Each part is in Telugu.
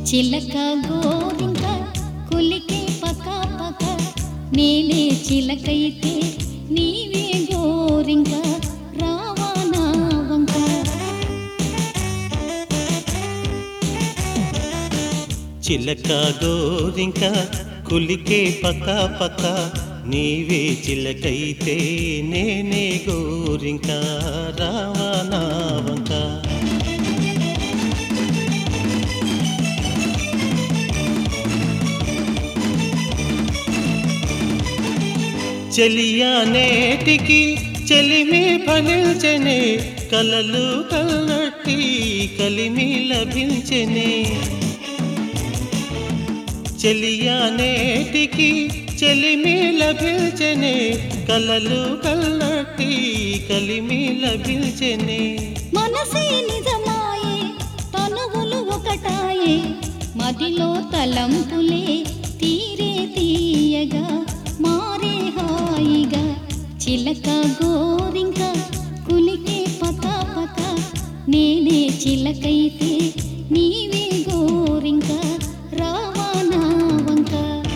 చిలక గోరింక కులికే పక పక నేనే చిలకైతే నీవే గోరింక రావా నా వంక చిలక గోరింక కులికే పక పక నీవే చిలకైతే నేనే గోరింక రావనా వంక చెలియా నేటికి చెలిమి ఫలించనే కలలు కల్లట్టి కలిమి లభించనే చెలియా నేటికి చెలిమి లభించనే కలలు కల్లట్టి కలిమి లభించనే మనసే నిజమాయే తనువులు ఒకటాయే మదిలో తలంపులే తీరే తీయగా మారే హాయిగా చిలక గోరింక కులికే పక పక నేనే చిలకైతే నీవే గోరింక రావా నా వంక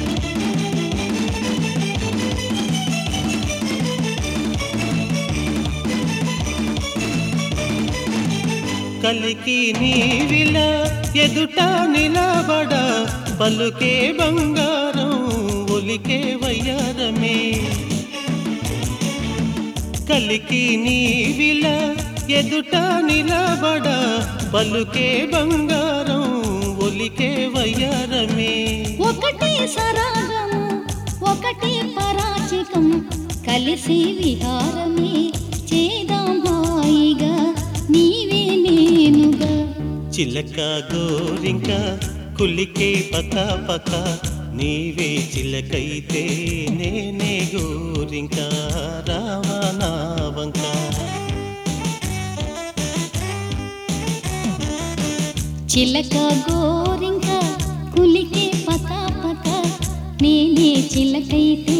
కలికి నీవిల ఎదుట నిలబడ పలుకే బంగారం ఒలికే వయ్యారమే కలికి నీవిల ఎదుట నిలబడ పలుకే బంగారం ఒలికే వయ్యారమే ఒకటే సరాగము ఒకటే పరాచికం కలిసి విహారమే చేదాం హాయిగా నీవే నేనుగా చిలక గోరింక కులికే పక పక నీవే చిలకైతే నేనే గోరింక రావనా వంక చిలక గోరింక కులికే పక పక నేనే చిలకైతే